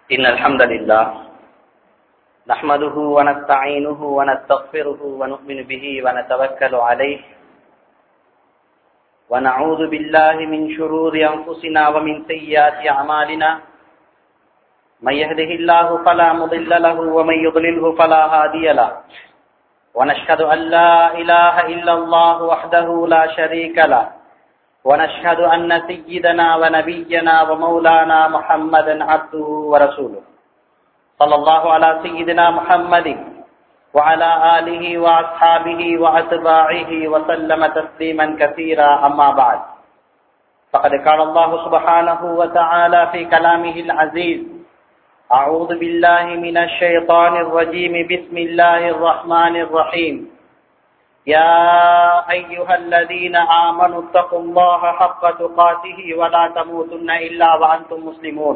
إن الحمد لله نحمده ونستعينه ونستغفره ونؤمن به ونتوكل عليه ونعوذ بالله من شرور أنفسنا ومن سيئات أعمالنا من يهده الله فلا مضل له ومن يضلله فلا هادي له ونشهد أن لا إله إلا الله وحده لا شريك له ونشهد أن سيدنا ونبينا ومولانا محمدا عبده ورسوله صلى الله على سيدنا محمد وعلى آله وأصحابه وأتباعه وسلم تسليما كثيرا أما بعد فقد قال الله سبحانه وتعالى في كلامه العزيز أعوذ بالله من الشيطان الرجيم بسم الله الرحمن الرحيم يا أيها الذين آمنوا اتقوا الله حق تقاته ولا تموتن إلا وأنتم مسلمون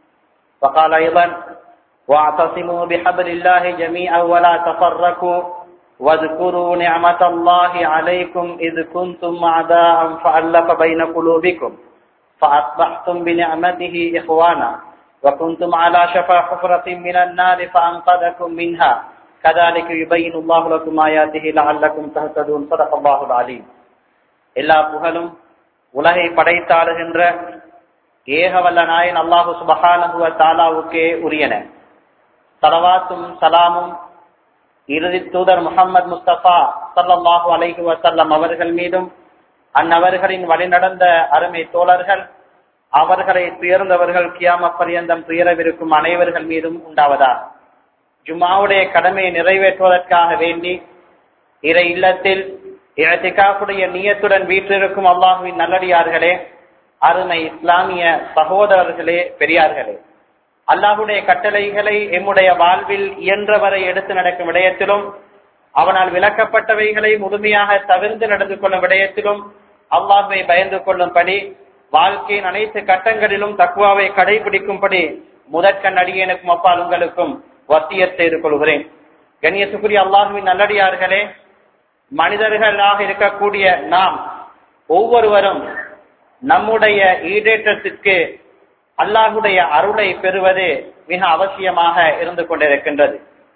وقال أيضا واعتصموا بحبل الله جميعا ولا تفرقوا واذكروا نعمة الله عليكم إذ كنتم أعداء فألف بين قلوبكم فأصبحتم بنعمته إخوانا وكنتم على شفا حفرة من النار فأنقذكم منها كذلك يبين الله لكم آياته لعلكم تهتدون صدق الله العليم எல்லா புகழும் உலகை படைத்தாளுகின்ற ஏகவல்ல நாயன் அல்லாஹு சுபஹானஹுவ தாலாவுக்கே உரியன சலவாத்தும் சலாமும் இறுதி தூதர் முகமது முஸ்தபா சல்லாஹூ அலைஹி வசல்லம் அவர்கள் மீதும் அந்நவர்களின் வழிநடந்த அருமை தோழர்கள் அவர்களை துயர்ந்தவர்கள் கியாம பரியந்தம் துயரவிருக்கும் அனைவர்கள் மீதும் உண்டாவதா ஜுமாவுடைய கடமையை நிறைவேற்றுவதற்காக வேண்டி இறை இல்லத்தில் இழத்திகாப்புடைய நீயத்துடன் வீற்றிருக்கும் அல்லாஹுவின் நல்லடியார்களே அருமை இஸ்லாமிய சகோதரர்களே பெரியார்களே அல்லாஹுடைய கட்டளைகளை எம்முடைய வாழ்வில் இயன்றவரை எடுத்து நடக்கும் விடயத்திலும் அவனால் விளக்கப்பட்டவைகளை முழுமையாக தவிர்த்து நடந்து கொள்ளும் விடயத்திலும் அல்லாஹுவை பயந்து கொள்ளும்படி வாழ்க்கையின் அனைத்து கட்டங்களிலும் தக்குவாவை கடைபிடிக்கும்படி முதற்கண் அடியனுக்கும் அப்பால் உங்களுக்கும் வசியத் செய்து கொள்கிறேன் கண்ணியத்துக்குரிய அல்லாஹுவின் நல்லடியார்களே மனிதர்களாக இருக்கக்கூடிய நாம் ஒவ்வொருவரும் நம்முடைய ஈடேற்றத்திற்கு அல்லாஹுடைய அருளை பெறுவது மிக அவசியமாக இருந்து கொண்டிருக்கின்றது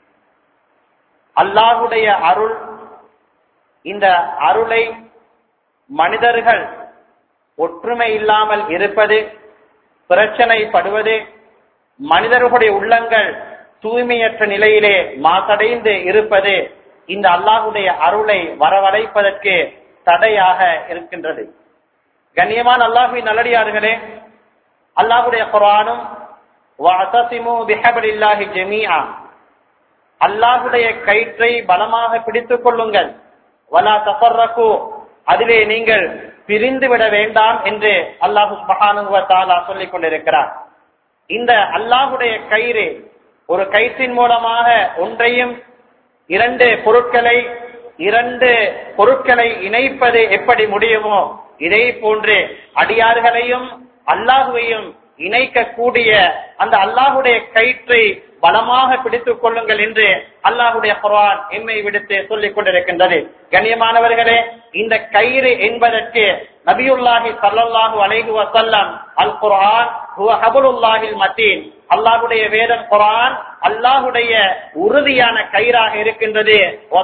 அல்லாஹுடைய அருள் இந்த அருளை மனிதர்கள் ஒற்றுமை இல்லாமல் இருப்பது பிரச்சனைப்படுவது மனிதர்களுடைய உள்ளங்கள் தூய்மையற்ற நிலையிலே மாசடைந்து இருப்பது இந்த அல்லாஹுடைய அருளை வரவழைப்பதற்கு தடையாக இருக்கின்றது கண்ணியமான அல்லாஹுவின் நல்லடியார்களே அல்லாஹுடைய குரானும் அல்லாஹுடைய கயிற்றை பலமாக பிடித்துக் கொள்ளுங்கள் வலா தபர்ரகு அதிலே நீங்கள் பிரிந்து விட வேண்டாம் என்று அல்லாஹு மகானுவத்தாலா சொல்லிக் கொண்டிருக்கிறார் இந்த அல்லாஹுடைய கயிறு ஒரு கயிற்றின் மூலமாக ஒன்றையும் இரண்டு பொருட்களை இரண்டு பொருட்களை இணைப்பது எப்படி முடியுமோ இதே போன்று அடியார்களையும் அல்லாஹுவையும் இணைக்கக்கூடிய அந்த அல்லாஹுடைய கயிற்றை பலமாக பிடித்துக் கொள்ளுங்கள் என்று அல்லாஹுடைய குரான் எம்மை விடுத்து சொல்லிக் கொண்டிருக்கின்றது கண்ணியமானவர்களே இந்த கயிறு என்பதற்கு நபியுல்லாஹி சல்லாஹூ அலைஹு வசல்லம் அல் குரான் மத்தீன் அல்லாஹுடைய வேதம் குரான் அல்லாஹுடைய உறுதியான கயிறாக இருக்கின்றது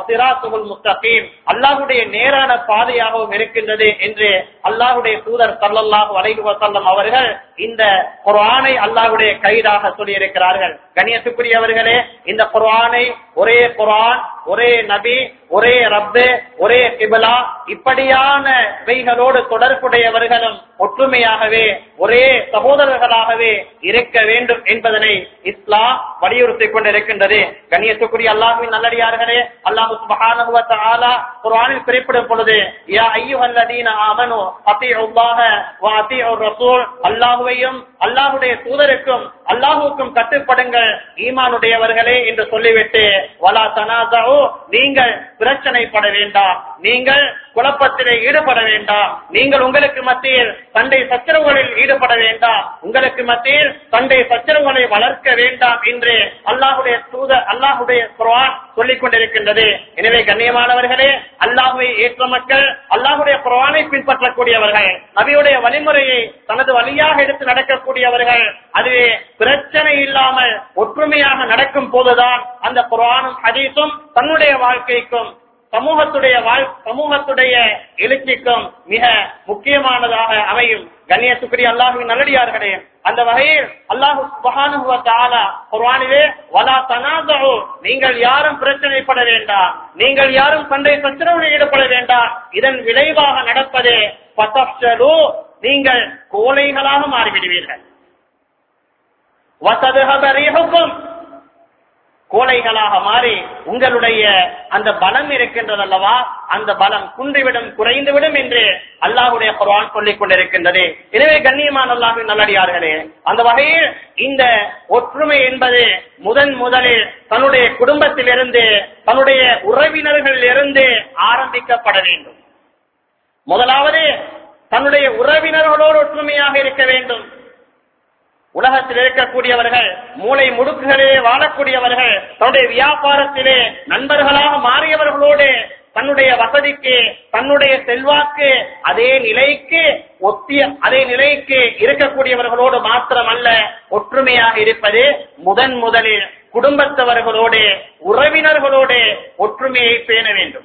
அல்லாஹுடைய நேரான பாதையாகவும் இருக்கின்றது என்று அல்லாஹுடைய தூதர் சல்லல்லாஹு அலைஹு வசல்லம் அவர்கள் இந்த குரானை அல்லாஹுடைய கயிறாக சொல்லியிருக்கிறார்கள் கணியத்துக்குரியவர்களே இந்த குரானை ஒரே குரான் ஒரே நபி ஒரே ரப்பு ஒரே கிபலா இப்படியான வைகளோடு தொடர்புடையவர்களும் ஒற்றுமையாகவே ஒரே சகோதரர்களாகவே இருக்க வேண்டும் என்பதனை இஸ்லாம் வலியுறுத்திக் கொண்டிருக்கின்றது கண்ணியத்துக்குரிய அல்லாஹுவின் நல்லடியார்களே அல்லாஹு சுபஹானஹு குர்ஆனில் குறிப்பிடும் பொழுது யா அய்யுஹல்லதீன ஆமனு அத்தீஉல்லாஹ வ அத்தீஉர் ரசூல் அல்லாஹ்வையும் அல்லாஹ்வுடைய தூதருக்கும் அல்லாஹ்வுக்கும் கட்டுப்படுங்கள் ஈமானுடையவர்களே என்று சொல்லிவிட்டு வலா தனாதஉ நீங்கள் பிரச்சனைப்பட வேண்டாம் நீங்கள் குழப்பத்திலே ஈடுபட வேண்டாம் நீங்கள் உங்களுக்கு மத்தியில் சண்டை சச்சரவுகளில் ஈடுபட வேண்டாம் உங்களுக்கு மத்தியில் சண்டை சச்சரவுகளை வளர்க்க வேண்டாம் என்று அல்லாஹுடைய தூதர் அல்லாஹுடைய குர்ஆன் சொல்லிக் கொண்டிருக்கின்றது எனவே கண்ணியமானவர்களே அல்லாஹுவை ஏற்ற மக்கள் அல்லாஹுடைய குர்ஆனை பின்பற்றக்கூடியவர்கள் நபியுடைய வழிமுறையை தனது வழியாக எடுத்து நடக்கக்கூடியவர்கள் அதுவே பிரச்சனை இல்லாமல் ஒற்றுமையாக நடக்கும் போதுதான் அந்த குரானும் ஹதீஸும் தன்னுடைய வாழ்க்கைக்கும் சமூகத்துடைய வாழ் சமூகத்துடைய எழுச்சிக்கும் மிக முக்கியமானதாக அமையும் கண்ணியத்துக்குரிய அல்லாஹுவின் நல்லடியார்களே அந்த வகையில் அல்லாஹு சுபஹானுஹு வ தஆலா குர்ஆனிலே வலா தனாதஉ நீங்கள் யாரும் பிரச்சனைப்பட வேண்டாம் நீங்கள் யாரும் சண்டை சச்சரவில் ஈடுபட வேண்டாம் இதன் விளைவாக நடப்பது பதஃப்ஷலு நீங்கள் கோழைகளாக மாறிவிடுவீர்கள் வசதுஹப ரீஹுக்கும் கோழைகளாக மாறி உங்களுடைய அந்த பலம் இருக்கின்றது அல்லவா அந்த பலம் குன்றிவிடும் குறைந்துவிடும் என்று அல்லாஹுடைய குர்ஆன் சொல்லிக் கொண்டிருக்கின்றது எனவே கண்ணியமான அல்லாஹின் நல்லடியார்களே அந்த வகையில் இந்த ஒற்றுமை என்பது முதன் முதலில் தன்னுடைய குடும்பத்திலிருந்து தன்னுடைய உறவினர்களில் இருந்து ஆரம்பிக்கப்பட வேண்டும் முதலாவது தன்னுடைய உறவினர்களோடு ஒற்றுமையாக இருக்க வேண்டும் உலகத்தில் இருக்கக்கூடியவர்கள் மூளை முடுக்குகளிலே வாழக்கூடியவர்கள் தன்னுடைய வியாபாரத்திலே நண்பர்களாக மாறியவர்களோடு தன்னுடைய வசதிக்கு தன்னுடைய செல்வாக்கு அதே நிலைக்கு ஒத்திய அதே நிலைக்கு இருக்கக்கூடியவர்களோடு மாத்திரமல்ல ஒற்றுமையாக இருப்பது முதன் முதலில் குடும்பத்தவர்களோடு உறவினர்களோடு ஒற்றுமையை பேண வேண்டும்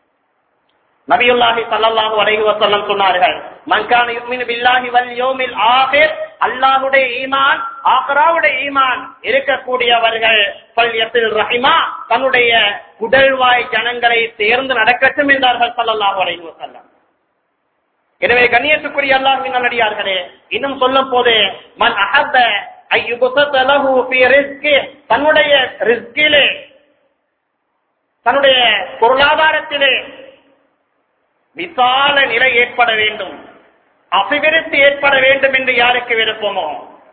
நபியுல்லாஹி ஸல்லல்லாஹு அலைஹி வஸல்லம் சொன்னார்கள் மன் கான யுமினு பில்லாஹி வல் யௌமில் ஆகிர் அல்லாஹ்வுடைய ஈமான் ஆகிராவுடைய ஈமான் இருக்கக்கூடியவர்கள் ஃபல்யத்தில் ரஹிமா தன்னுடைய குடல்வாய் ஜனங்களை சேர்ந்து நடக்கட்டும் என்றார்கள் ஸல்லல்லாஹு அலைஹி வஸல்லம் எனவே கண்ணியத்துக்குரிய அல்லாஹ்வின் நல்லடியார்களே இன்னும் சொல்லும் போது மன் அஹப்ப ஐயுபஸத லஹு ஃபீ ரிஸ்கி தன்னுடைய ரிஸ்கிலே தன்னுடைய பொருளாதாரத்திலே விசால நிலை ஏற்பட வேண்டும் அபிவிருத்தி ஏற்பட வேண்டும் என்று யாருக்கு விருப்பமோ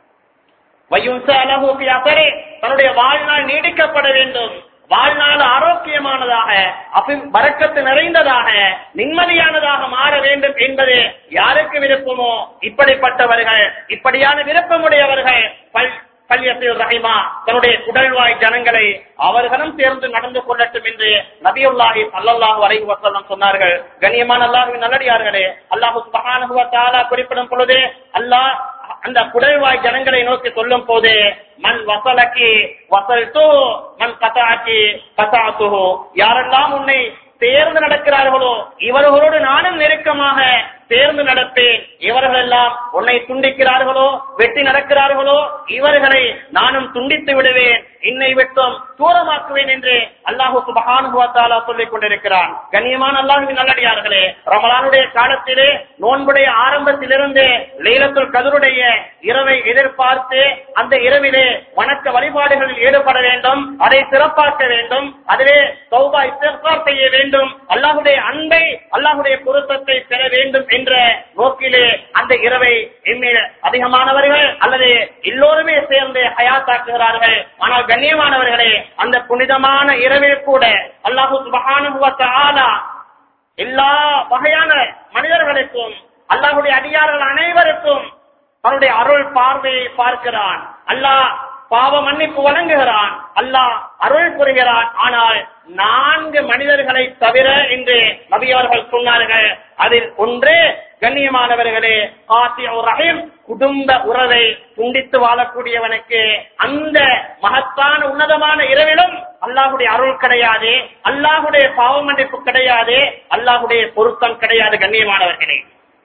வயுன்சாலகூப்பி அசரே தன்னுடைய வாழ்நாள் நீடிக்கப்பட வேண்டும் வாழ்நாள் ஆரோக்கியமானதாக அபி வரக்கத்து நிறைந்ததாக நிம்மதியானதாக மாற வேண்டும் என்பது யாருக்கு விருப்பமோ இப்படிப்பட்டவர்கள் இப்படியான விருப்பமுடையவர்கள் பல் பல்யத்தில் ரஹிமா தன்னுடைய குடல்வாய் ஜனங்களை அவர்களும் சேர்ந்து நடந்து கொள்ளட்டும் என்று நபியுல்லாஹி அல்லாஹு அலைஹி வஸல்லம் சொன்னார்கள் கண்ணியமான அல்லாஹுவின் நல்லடியார்களே அல்லாஹு சுப்ஹானஹு வ தஆலா குறிப்பிடும் பொழுது அல்லாஹ் அந்த குடல்வாய் ஜனங்களை நோக்கி சொல்லும் போது மண் வசலக்கி வசல்து மண் கதாக்கி கதாத்துஹு யாரெல்லாம் உன்னை சேர்ந்து நடக்கிறார்களோ இவர்களோடு நானும் நெருக்கமாக சேர்ந்து நடப்பேன் இவர்கள் எல்லாம் உன்னை துண்டிக்கிறார்களோ வெட்டி நடக்கிறார்களோ இவர்களை நானும் துண்டித்து விடுவேன் என்னை விட்டும் தூரமாக்குவேன் என்று அல்லாஹு சுபகானுபவத்தாலா சொல்லிக் கொண்டிருக்கிறான் கண்ணியமான அல்லாஹுவின் நல்லடியார்களே ரமலானுடைய காலத்திலே நோன்புடைய ஆரம்பத்திலிருந்து லைலத்துல் கதருடைய இரவை எதிர்பார்த்து அந்த இரவிலே வணக்க வழிபாடுகளில் ஈடுபட வேண்டும் அதை சிறப்பாக்க வேண்டும் அதிலே சௌபா இஸ்திஃபார் செய்ய வேண்டும் அல்லாஹுடைய அன்பை அல்லாஹுடைய பொருத்தத்தை பெற வேண்டும் என்ற நோக்கிலே அந்த இரவை எம்மில் அதிகமானவர்கள் அல்லது எல்லோருமே சேர்ந்து ஹயாத்தாக்குகிறார்கள் ஆனால் கண்ணியமானவர்களே அந்த புனிதமான இரவில் கூட அல்லாஹு சுபஹானஹு வ தஆலா எல்லா வகையான மனிதர்களுக்கும் அல்லாஹுடைய அடியார்கள் அனைவருக்கும் அவருடைய அருள் பார்வையை பார்க்கிறான் அல்லாஹ் பாவ மன்னிப்பு வழங்குகிறான் அல்லாஹ் அருள் புரிகிறான் ஆனால் நான்கு மனிதர்களை தவிர என்று நபி அவர்கள் சொன்னார்கள் அதில் ஒன்று கண்ணியமானவர்களே ஆசிய ரஹீம் குடும்ப உறவை துண்டித்து வாழக்கூடியவனுக்கு அந்த மகத்தான உன்னதமான இரவிலும் அல்லாஹுடைய அருள் கிடையாது அல்லாஹுடைய பாவ மன்னிப்பு கிடையாது அல்லாஹுடைய பொருத்தம் கிடையாது கண்ணியமானவர்களே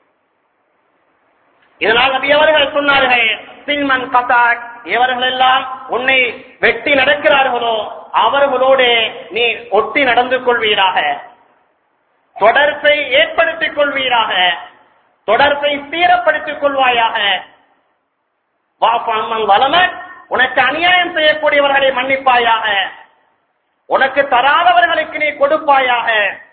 இதனால் நபி அவர்கள் சொன்னார்கள் சில்மன் கதாக் இவர்கள் எல்லாம் உன்னை வெட்டி நடக்கிறார்களோ அவர்களோடு நீ ஒட்டி நடந்து கொள்வீராக தொடர்பை ஏற்படுத்திக் கொள்வீராக தொடர்பை சீரப்படுத்திக் கொள்வாயாக வாப்பாமன் வளமன் உனக்கு அநியாயம் செய்யக்கூடியவர்களை மன்னிப்பாயாக உனக்கு தராதவர்களுக்கு நீ கொடுப்பாயாக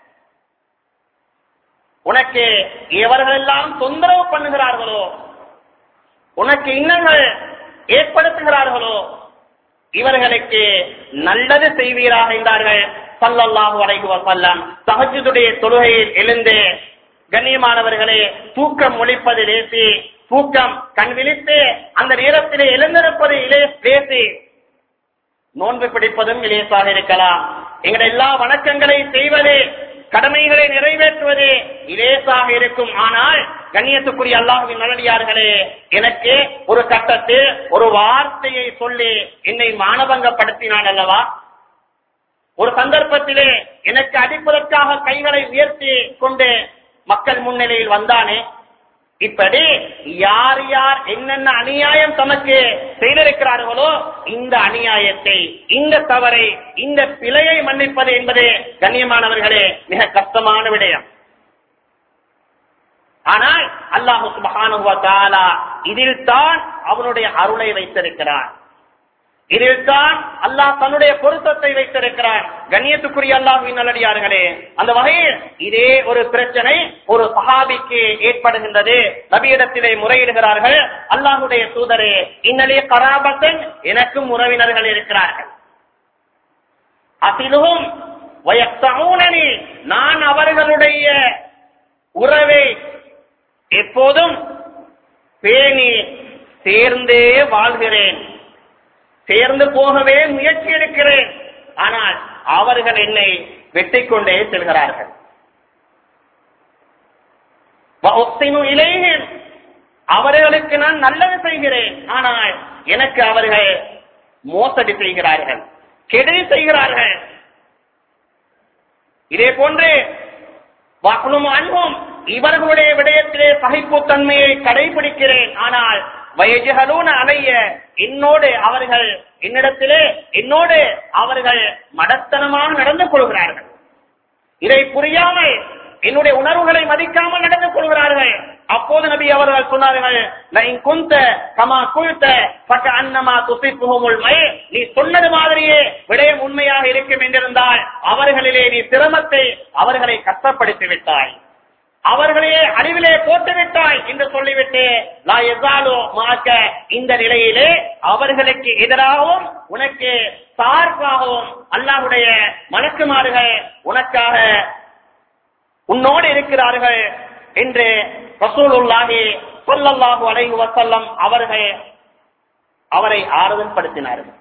உனக்கு எவர்கள் எல்லாம் தொந்தரவு பண்ணுகிறார்களோ உனக்கு இன்னங்கள் ஏற்படுத்துகிறார்களோ இவர்களுக்கு நல்லது செய்வீராக என்றார்கள் சல்லல்லாஹு அலைஹி வஸல்லம் தஹஜ்ஜுடைய தொழுகையில் எழுந்து கண்ணியமானவர்களே தூக்கம் ஒழிப்பது லேசி தூக்கம் கண் விழித்து அந்த நேரத்திலே எழுந்திருப்பது இலே- லேசி நோன்பு பிடிப்பதும் இலேசாக இருக்கலாம் எங்களுடைய எல்லா வணக்கங்களை செய்வது கடமைகளை நிறைவேற்றுவது இலேசாக இருக்கும் ஆனால் கண்ணியத்துக்குரிய அல்லாஹுவின் நல்லடியார்களே எனக்கு ஒரு கட்டத்தில் ஒரு வார்த்தையை சொல்லி என்னை மானபங்கப்படுத்தினான் அல்லவா ஒரு சந்தர்ப்பத்திலே எனக்கு அடிப்பதற்காக கைகளை உயர்த்தி கொண்டு மக்கள் முன்னிலையில் வந்தானே இப்படி யார் யார் என்னென்ன அநியாயம் தமக்கு செய்திருக்கிறார்களோ இந்த அநியாயத்தை இந்த தவறை இந்த பிழையை மன்னிப்பது என்பது கண்ணியமானவர்களே மிக கஷ்டமான விடயம் ஆனால் அல்லாஹு சுபஹானுவ தஆலா இதில் தான் அவனுடைய அருளை வைத்திருக்கிறான் இதில் தான் அல்லாஹ் தன்னுடைய பொருத்தத்தை வைத்திருக்கிறான் கண்ணியத்துக்குரிய அல்லாஹுவின் நல்லடியார்களே அந்த வகையில் இதே ஒரு பிரச்சனை ஒரு சஹாபிக்கு ஏற்படுகின்றது நபியிடத்திலே முறையிடுகிறார்கள் அல்லாஹுடைய தூதரே இன்னலே கராபத்தன் எனக்கும் உறவினர்கள் இருக்கிறார்கள் அதிலும் வயத்தூனனி நான் அவர்களுடைய உறவை எப்போதும் பேணி சேர்ந்தே வாழ்கிறேன் சேர்ந்து போகவே முயற்சி எடுக்கிறேன் ஆனால் அவர்கள் என்னை வெட்டிக் கொண்டே செல்கிறார்கள் வஉஹ்சினு இலைஹிம். அவர்களுக்கு நான் நல்லது செய்கிறேன் ஆனால் எனக்கு அவர்கள் மோசடி செய்கிறார்கள் கெடுதி செய்கிறார்கள் இதே போன்று வாக்குனும் அன்பும் இவர்களுடைய விடயத்திலே சகிப்புத்தன்மையை கடைபிடிக்கிறேன் ஆனால் வயஜுகளூன அலைய என்னோடு அவர்கள் என்னிடத்திலே என்னோடு அவர்கள் மடத்தனமாக நடந்து கொள்கிறார்கள் இதை புரியாமல் என்னுடைய உணர்வுகளை மதிக்காமல் நடந்து கொள்கிறார்கள் அப்போது நபி அவர்கள் சொன்னார்கள் "லஇன் குந்த கமா குல்த ஃபகஅன்னமா துசிப்புஹுமுல் மை." நீ சொன்னது மாதிரியே விடயம் உண்மையாக இருக்கும் என்றிருந்தால் அவர்களிலே நீ சிரமத்தை அவர்களை கஷ்டப்படுத்தி விட்டாய் அவர்களையே அழிவிலே போட்டு விட்டாய் என்று சொல்லிவிட்டு லா எசாலோ மாக்க இந்த நிலையிலே அவர்களுக்கு எதிராகவும் உனக்கு சார்பாகவும் அல்லாஹுடைய மலக்குமாறுகள் உனக்காக உன்னோடு இருக்கிறார்கள் என்று ரசூலுல்லாஹி ஸல்லல்லாஹு அலைஹி வஸல்லம் அவர்கள் அவரை ஆறுதல் படுத்தினார்கள்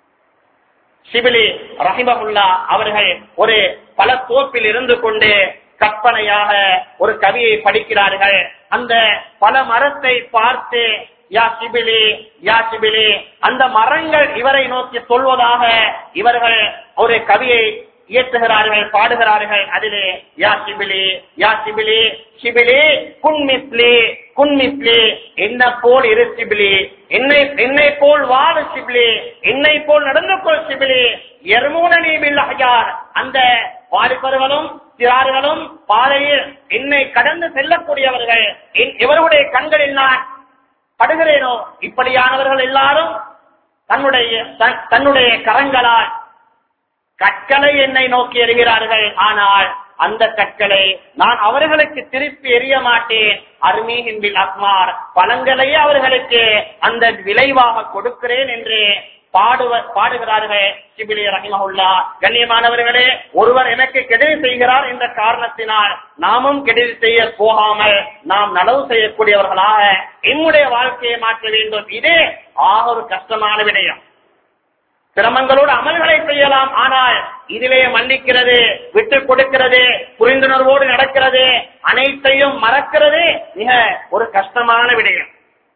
சிபிலி ரஹிமகுல்லா அவர்கள் ஒரு பல தோப்பில் இருந்து கொண்டு கற்பனையாக ஒரு கவியை படிக்கிறார்கள் அந்த பல மரத்தை பார்த்து யா சிபிலி யா சிபிலி அந்த மரங்கள் இவரை நோக்கி சொல்வதாக இவர்கள் ஒரு கவியை இயற்றுகிறார்கள் பாடுகிறார்கள் அதிலே யா சிபிலி யா சிபிலி சிபிலி குன்மிஸ்லி குன்மிஸ்லி என்ன போல் இரு சிபிலி என்னை என்னை போல் வாழ சிபிலி என்னை போல் நடந்து கொள் சிபிலி எர்மூனி பில்லார் அந்த வாலிபர்களும் சிறார்களும் பாதையில் என்னை கடந்து செல்லக்கூடியவர்கள் என்- இவர்களுடைய கண்களில் நான் படுகிறேனோ இப்படியானவர்கள் எல்லாரும் தன்னுடைய தன்- தன்னுடைய கரங்களால் கற்களை என்னை நோக்கி எறிகிறார்கள் ஆனால் அந்த கற்களை நான் அவர்களுக்கு திருப்பி எறிய மாட்டேன் அருமீகின்பில் அஸ்மார் பழங்களையே அவர்களுக்கு அந்த விளைவாக கொடுக்கிறேன் என்று பாடுவ பாடுகிறார்கள் சிபிலி ரஹிமஹுல்லா கண்ணியமானவர்களே ஒருவர் எனக்கு கெடுதி செய்கிறார் என்ற காரணத்தினால் நாமும் கெடுதி செய்ய போகாமல் நாம் நலவு செய்யக்கூடியவர்களாக எம்முடைய வாழ்க்கையை மாற்ற வேண்டும் இதே ஆக ஒரு கஷ்டமான விடயம் சிரமங்களோடு அமல்களை செய்யலாம் ஆனால் இதிலே மன்னிக்கிறது விட்டுக் கொடுக்கிறது புரிந்துணர்வோடு நடக்கிறது அனைத்தையும் மறக்கிறது மிக ஒரு கஷ்டமான விடயம்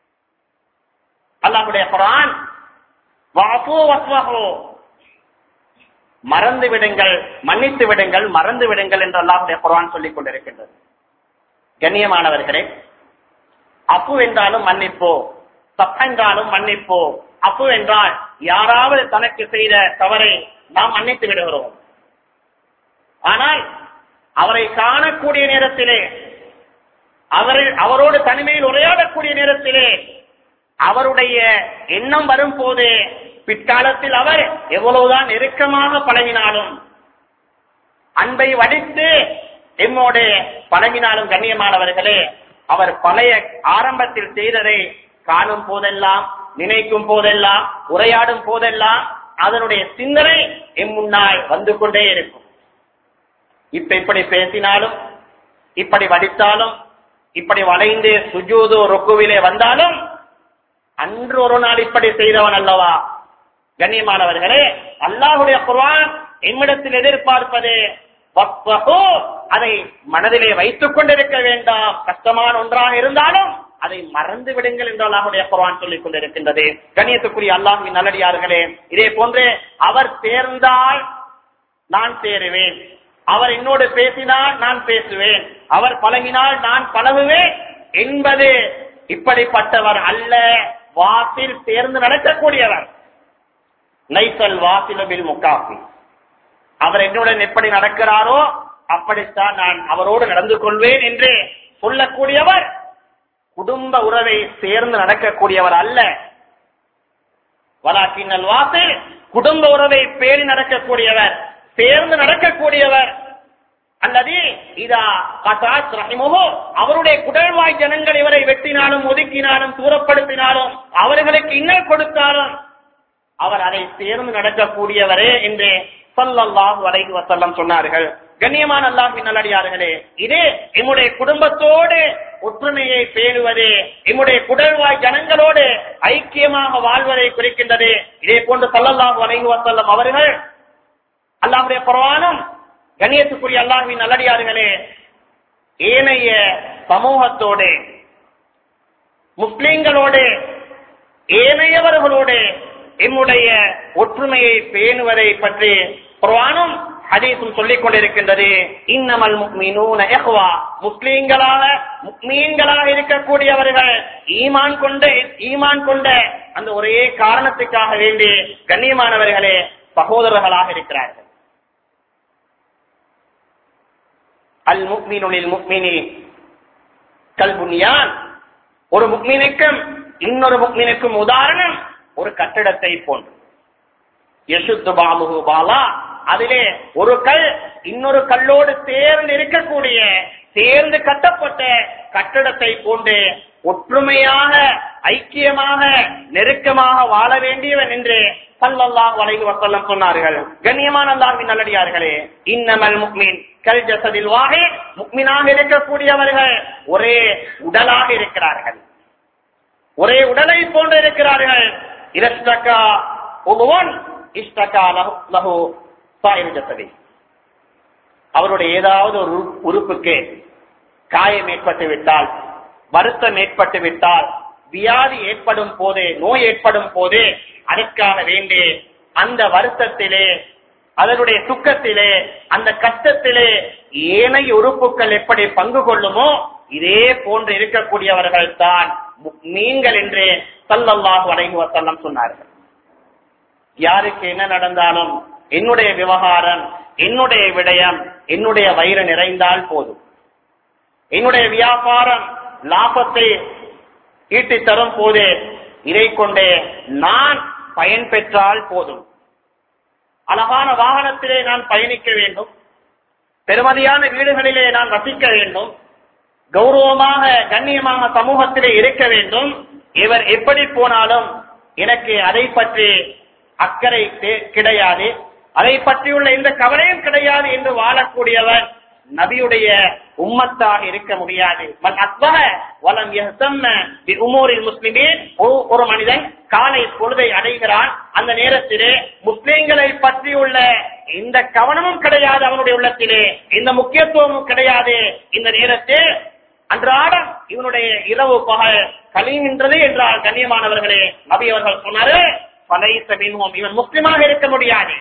அல்லாஹுடைய குரான் வாஃபு வஸ்வஹு. மறந்து விடுங்கள் மன்னித்து விடுங்கள் மறந்து விடுங்கள் என்று அல்லாஹுடைய குரான் சொல்லிக் கொண்டிருக்கின்றது கண்ணியமானவர்களே அப்பு என்றாலும் மன்னிப்போ தப்பென்றாலும் மன்னிப்போ அப்பு என்றால் யாராவது தனக்கு செய்த தவறை நாம் மன்னித்து விடுகிறோம் ஆனால் அவரை காணக்கூடிய நேரத்திலே அவரை அவரோடு தனிமையில் உரையாடக்கூடிய நேரத்திலே அவருடைய எண்ணம் வரும் போது பிற்காலத்தில் அவர் எவ்வளவுதான் நெருக்கமாக பழகினாலும் அன்பை வடித்து எம்மோடு பழகினாலும் கண்ணியமானவர்களே அவர் பழைய ஆரம்பத்தில் செய்ததை காணும் போதெல்லாம் நினைக்கும் போதெல்லாம் உரையாடும் போதெல்லாம் அதனுடைய சிந்தனை எம் முன்னால் வந்து கொண்டே இருக்கும் இப்ப இப்படி பேசினாலும் இப்படி வடித்தாலும் இப்படி வளைந்து சுஜூது ருக்குவிலே வந்தாலும் அன்று ஒரு நாள் இப்படி செய்தவன் அல்லவா கண்ணியமானவர்களே அல்லாஹுடைய குர்ஆன் எம்மிடத்தில் எதிர்பார்ப்பது வஸ்வஹு, அதை மனதிலே வைத்துக் கொண்டிருக்க வேண்டாம் கஷ்டமான ஒன்றாக இருந்தாலும் அதை மறந்து விடுங்கள் என்று அல்லாஹுடைய குர்ஆன் சொல்லிக் கொண்டிருக்கின்றது கண்ணியத்துக்குரிய அல்லாஹுவின் நல்லடியார்களே இதே போன்று அவர் சேர்ந்தால் நான் சேருவேன் அவர் என்னோடு பேசினால் நான் பேசுவேன் அவர் பழகினால் நான் பழகுவேன் என்பது இப்படிப்பட்டவர் அல்ல வாசில் சேர்ந்து நடக்கக்கூடியவர் நைசல் வாசிலபில் முக்காஃபி அவர் என்னுடன் எப்படி நடக்கிறாரோ அப்படித்தான் நான் அவரோடு நடந்து கொள்வேன் என்று சொல்லக்கூடியவர் குடும்ப உறவை சேர்ந்து நடக்கக்கூடியவர் அல்ல வலாக்கின்னல் வாசில் குடும்ப உறவை பேணி நடக்கக்கூடியவர் சேர்ந்து நடக்கக்கூடியவர் அல்லது இதா கசாத் ரஹிமுஹு அவருடைய குடல்வாய் ஜனங்கள் இவரை வெட்டினாலும் ஒதுக்கினாலும் தூரப்படுத்தினாலும் அவர்களுக்கு இன்னல் கொடுத்தாலும் அவர் அதை சேர்ந்து நடக்கக்கூடியவரே என்று சொல்லல்லாஹு அலைஹி வஸல்லம் சொன்னார்கள் கண்ணியமான அல்லாஹின் நல்லடியார்களே இது எம்முடைய குடும்பத்தோடு ஒற்றுமையை பேணுவது எம்முடைய குடல்வாய் ஜனங்களோடு ஐக்கியமாக வாழ்வதை குறிக்கின்றது இதே போன்று சொல்லல்லாஹு அலைஹி வஸல்லம் அவர்கள் அல்லாஹுடைய பிரவானம் கண்ணியத்துக்குரிய அல்லாஹின் நல்லடியார்களே ஏனைய சமூகத்தோடு முஸ்லிம்களோடு ஏனையவர்களோடு எம்முடைய ஒற்றுமையை பேணுவதை பற்றி குர்ஆனும் ஹதீஸும் சொல்லிக் கொண்டிருக்கின்றது இன்னமல் முக்மினூன இஹ்வா முஸ்லிம்களாக முக்மீன்களாக இருக்கக்கூடியவர்கள் ஈமான் கொண்ட ஈமான் கொண்ட அந்த ஒரே காரணத்துக்காக வேண்டி கண்ணியமானவர்களே சகோதரர்களாக இருக்கிறார்கள் அல் முக்மீனுலில் முக்மினி கல்புனியான் ஒரு முக்மீனுக்கும் இன்னொரு முக்மீனுக்கும் உதாரணம் ஒரு கட்டிடத்தை போன்று யசுத்து பாமுகு பாலா அதிலே ஒரு கல் இன்னொரு கல்லோடு சேர்ந்து இருக்கக்கூடிய சேர்ந்து கட்டப்பட்ட கட்டடத்தை போன்று ஒற்றுமையாக ஐக்கியமாக நெருக்கமாக வாழ வேண்டியவன் என்று சல்லல்லாஹு அலைஹி வஸல்லம் சொன்னார்கள் கண்ணியமான அல்லாஹ்வின் நல்லடியார்களே இன்னமல் முக்மின் கல் ஜஸதில் வாஹித் முக்மினாக இருக்கக்கூடியவர்கள் ஒரே உடலாக இருக்கிறார்கள் ஒரே உடலை போன்று இருக்கிறார்கள் இரஸ்டகா ஒருவன் இஷ்டகா லஹு லஹு சாயிரு ஜஸதி அவருடைய ஏதாவது ஒரு உறு- உறுப்புக்கு காயம் ஏற்பட்டு விட்டால் வருத்தம் ஏற்பட்டு விட்டால் வியாதி ஏற்படும் போது நோய் ஏற்படும் போது அதற்காக வேண்டி அந்த வருத்தத்திலே அதனுடைய துக்கத்திலே அந்த கஷ்டத்திலே ஏனைய உறுப்புகள் எப்படி பங்கு கொள்ளுமோ இதே போன்று இருக்கக்கூடியவர்கள் தான் மீன்கள் என்று சல்லல்லாஹு அலைஹி வஸல்லம் சொன்னார்கள் யாருக்கு என்ன நடந்தாலும் என்னுடைய விவகாரம் என்னுடைய விடயம் என்னுடைய வயிறு நிறைந்தால் போதும் என்னுடைய வியாபாரம் லாபத்தை ஈட்டி தரும் போது இதை கொண்டே நான் பயன் பெற்றால் போதும் அழகான வாகனத்திலே நான் பயணிக்க வேண்டும் பெருமதியான வீடுகளிலே நான் வசிக்க வேண்டும் கௌரவமாக கண்ணியமாக சமூகத்திலே இருக்க வேண்டும் இவர் எப்படி போனாலும் எனக்கு அதை பற்றி அக்கறை தே- கிடையாது அதை பற்றியுள்ள எந்த கவலையும் கிடையாது என்று வாழக்கூடியவர் நபியுடைய உம்மத்தாக இருக்க முடியாது மன் அஸ்பஹ வலம் யஹ்தம்ம பி உமூரில் முஸ்லிமீன் ஒரு- ஒரு மனிதன் காலை பொழுதை அடைகிறான் அந்த நேரத்திலே முஸ்லிம்களை பற்றியுள்ள எந்த கவனமும் கிடையாது அவனுடைய உள்ளத்திலே எந்த முக்கியத்துவமும் கிடையாது இந்த நேரத்தில் அன்றாடம் இவனுடைய இரவு பகல் கழிகின்றது என்றால் கண்ணியமானவர்களே நபி அவர்கள் சொன்னாரு பலைச மின்ஹும் இவன் முஸ்லிமாக இருக்க முடியாது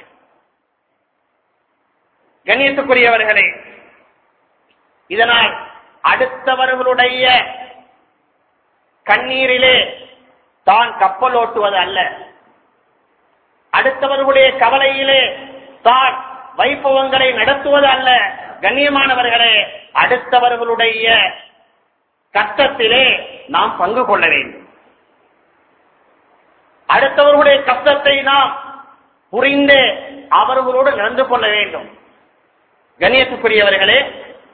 கண்ணியத்துக்குரியவர்களே இதனால் அடுத்தவர்களுடைய கண்ணீரிலே தான் கப்பல் ஓட்டுவது அல்ல அடுத்தவர்களுடைய கவலையிலே தான் வைபவங்களை நடத்துவது அல்ல கண்ணியமானவர்களே அடுத்தவர்களுடைய கஷ்டத்திலே நாம் பங்கு கொள்ள வேண்டும் அடுத்தவர்களுடைய கஷ்டத்தை நாம் புரிந்து அவர்களோடு நடந்து கொள்ள வேண்டும் கண்ணியத்துக்குரியவர்களே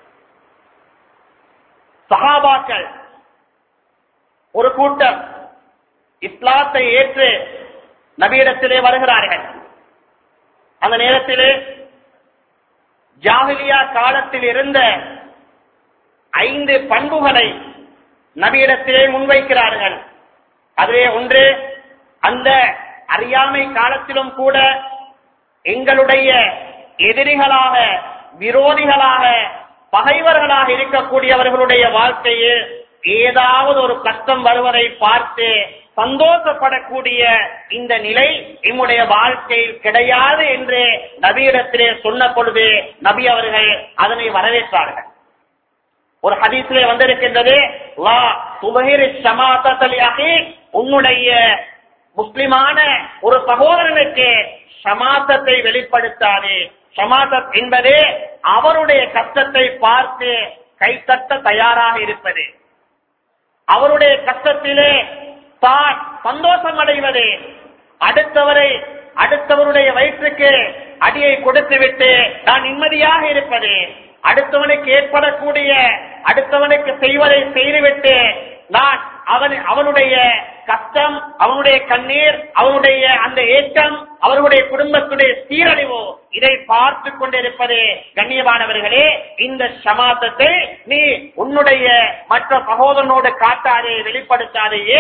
சகாபாக்கள் ஒரு கூட்டம் இஸ்லாத்தை ஏற்று நபியிடத்திலே வருகிறார்கள் அந்த நேரத்திலே ஜாகிலியா காலத்தில் இருந்த ஐந்து பண்புகளை நபியிடத்திலே முன்வைக்கிறார்கள் அதிலே ஒன்று அந்த அறியாமை காலத்திலும் கூட எங்களுடைய எதிரிகளாக விரோதிகளாக பகைவர்களாக இருக்கக்கூடியவர்களுடைய வாழ்க்கையில் ஏதாவது ஒரு கஷ்டம் வருவதை பார்த்து சந்தோஷப்படக்கூடிய இந்த நிலை நம்முடைய வாழ்க்கையில் கிடையாது என்று நபியிடத்திலே சொன்ன பொழுது நபி அவர்கள் அதனை வரவேற்றார்கள் ஒரு ஹதீஸிலே வந்திருக்கின்றது லா துபஹிர் ஷமாத்தல் அஹி உன்னுடைய முஸ்லிமான ஒரு சகோதரனுக்கு ஷமாத்தத்தை வெளிப்படுத்தாதே ஷமாத்தத் என்பது அவருடைய கஷ்டத்தை பார்த்து கைத்தட்ட தயாராக இருப்பது அவருடைய கஷ்டத்திலே தான் சந்தோஷம் அடைவது அடுத்தவரை அடுத்தவருடைய வயிற்றுக்கு அடியை கொடுத்துவிட்டு நான் நிம்மதியாக இருப்பது அடுத்தவனுக்கு ஏற்படக்கூடிய அடுத்தவனுக்கு செய்வதை செய்துவிட்டு நான் அவன் அவனுடைய கஷ்டம் அவனுடைய கண்ணீர் அவனுடைய அந்த ஏற்றம் அவர்களுடைய குடும்பத்துடைய சீரழிவு இதை பார்த்து கொண்டிருப்பது கண்ணியமானவர்களே இந்த சமாசத்தை நீ உன்னுடைய மற்ற சகோதரனோடு காட்டாதே வெளிப்படுத்தாதேயே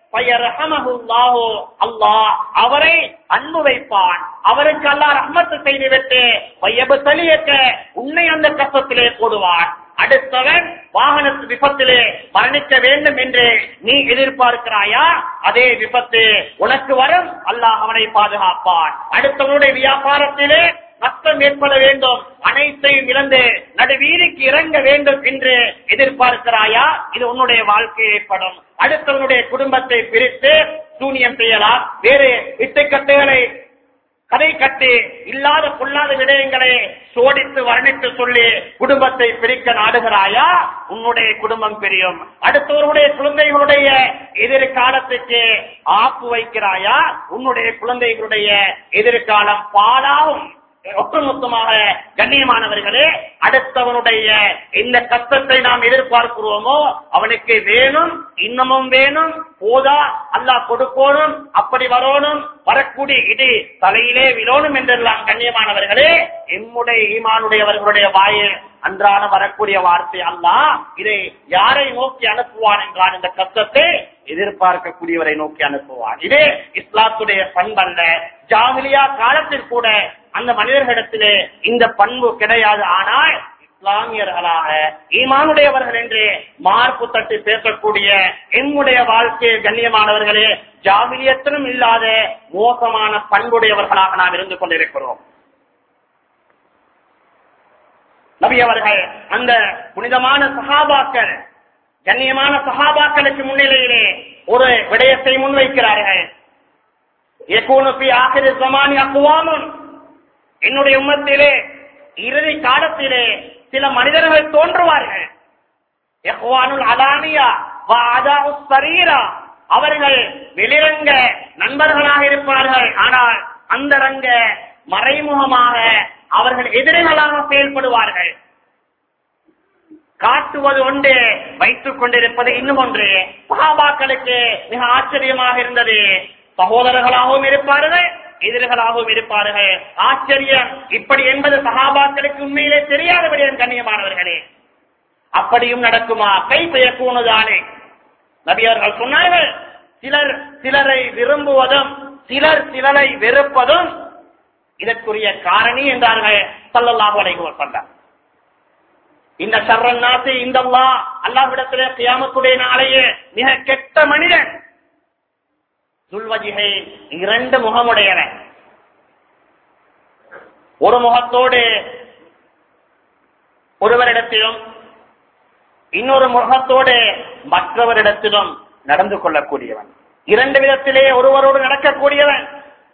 அல்லாஹ் அவரை அன்பு வைப்பான் அவருக்கு அல்லா ரஹ்மத்து செய்துவிட்டு பையபத்தலியக்க உன்னை அந்த கஷ்டத்திலே போடுவான் அடுத்தவன் வாகனத்து விபத்திலே மரணிக்க வேண்டும் என்று நீ எதிர்பார்க்கிறாயா அதே விபத்து உனக்கு வரும் அல்லாஹ் அவனை பாதுகாப்பான் அடுத்தவனுடைய வியாபாரத்திலே நஷ்டம் ஏற்பட வேண்டும் அனைத்தையும் இழந்து நடுவீதிக்கு இறங்க வேண்டும் என்று எதிர்பார்க்கிறாயா இது உன்னுடைய வாழ்க்கை ஏற்படும் அடுத்தவனுடைய குடும்பத்தை பிரித்து சூனியம் செய்யலாம் வேறு இட்டுக்கட்டுகளை கதை கட்டி இல்லாத பொல்லாத விடயங்களை சோடித்து வர்ணித்து சொல்லி குடும்பத்தை பிரிக்க நாடுகிறாயா உன்னுடைய குடும்பம் பிரியும் அடுத்தவர்களுடைய குழந்தைகளுடைய எதிர்காலத்துக்கு ஆப்பு வைக்கிறாயா உன்னுடைய குழந்தைகளுடைய எதிர்காலம் பாலாகும் ஒட்டுமொத்தமாக கண்ணியமானவர்களே அடுத்தவனுடைய இந்த கஷ்டத்தை நாம் எதிர்பார்க்கிறோமோ அவனுக்கு வேணும் இன்னமும் வேணும் போதா அல்லாஹ் கொடுக்கணும் அப்படி வரணும் வரக்கூடிய இது தலையிலே விழணும் என்றெல்லாம் கண்ணியமானவர்களே எம்முடைய ஈமானுடையவர்களுடைய வாயில் அன்றாட வரக்கூடிய வார்த்தை அல்லாஹ் இதை யாரை நோக்கி அனுப்புவான் என்றான் இந்த கஷ்டத்தை எதிர்பார்க்கக்கூடியவரை நோக்கி அனுப்புவான் இது இஸ்லாத்துடைய பண்பல்ல ஜாகிலியா காலத்தில் கூட அந்த மனிதர்களிடத்திலே இந்த பண்பு கிடையாது ஆனால் இஸ்லாமியர்களாக ஈமானுடையவர்கள் என்று மார்பு தட்டி பேசக்கூடிய எம்முடைய வாழ்க்கையை கண்ணியமானவர்களே ஜாகிலியத்திலும் இல்லாத மோசமான பண்புடையவர்களாக நாம் இருந்து கொண்டிருக்கிறோம் நபி அவர்கள் அந்த புனிதமான சகாபாக்கள் கண்ணியமான சகாபாக்களுக்கு முன்னிலையிலே ஒரு விடயத்தை முன்வைக்கிறார்கள் ஆகிற சமானி அக்குவாமும் என்னுடைய உம்மத்திலே இறுதி காலத்திலே சில மனிதர்கள் தோன்றுவார்கள் அலானியா அவர்கள் வெளிரங்க நண்பர்களாக இருப்பார்கள் ஆனால் அந்தரங்க மறைமுகமாக அவர்கள் எதிரிகளாக செயல்படுவார்கள் காட்டுவது ஒன்று வைத்துக் கொண்டிருப்பது இன்னும் ஒன்று சகாபாக்களுக்கு மிக ஆச்சரியமாக இருந்தது சகோதரர்களாகவும் இருப்பார்கள் எதிர்களாகவும் இருப்பார்கள் ஆச்சரியம் இப்படி என்பது சகாபாக்களுக்கு உண்மையிலே தெரியாதபடி கண்ணியமானவர்களே அப்படியும் நடக்குமா கை பெயர்க்கூணுதானே நபியர்கள் சொன்னார்கள் சிலர் சிலரை விரும்புவதும் சிலர் சிலரை வெறுப்பதும் இதற்குரிய காரணி என்றார்கள் சல்லல்லாஹு அலைஹி வஸல்லம் இந்த சர்ரன் நாசி இந்த அல்லாஹ்விடத்திலே கியாமத்துடைய நாளையே மிக கெட்ட மனிதன் துல்வஜிகை இரண்டு முகமுடையவன் ஒரு முகத்தோடு ஒருவரிடத்திலும் இன்னொரு முகத்தோடு மற்றவரிடத்திலும் நடந்து கொள்ளக்கூடியவன் இரண்டு விதத்திலே ஒருவரோடு நடக்கக்கூடியவன்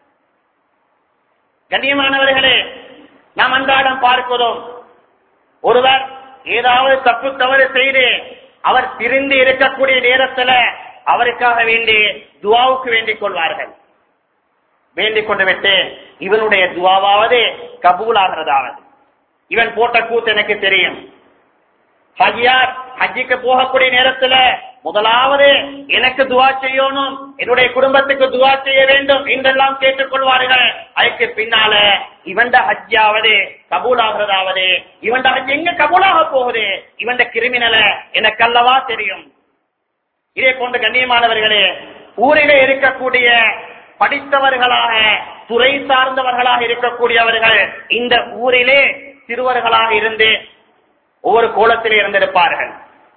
கண்ணியமானவர்களே நாம் அன்றாடம் பார்க்கிறோம் ஒருவர் ஏதாவது தப்பு தவறு செய்து அவர் திரிந்து இருக்கக்கூடிய நேரத்துல அவருக்காக வேண்டி துவாவுக்கு வேண்டிக் கொள்வார்கள் வேண்டிக் கொண்டு விட்டு இவனுடைய துவாவாவது கபூலாகிறதாவது இவன் போட்ட கூத்து எனக்கு தெரியும் ஹஜியார் ஹஜ்ஜிக்கு போகக்கூடிய நேரத்துல முதலாவது எனக்கு துவா செய்யணும் என்னுடைய குடும்பத்துக்கு துவா செய்ய வேண்டும் என்றெல்லாம் கேட்டுக்கொள்வார்கள் அதுக்கு பின்னால இவண்ட ஹஜ்ஜாவது கபூலாகிறதாவது இவண்ட ஹஜ் எங்க கபூலாக போகுது இவண்ட கிரிமினலை எனக்கு அல்லவா தெரியும் இதே போன்ற கண்ணியமானவர்களே ஊரிலே இருக்கக்கூடிய படித்தவர்களாக துறை சார்ந்தவர்களாக இருக்கக்கூடியவர்கள் இந்த ஊரிலே சிறுவர்களாக இருந்து ஒவ்வொரு கோலத்திலே இருந்திருப்பார்கள்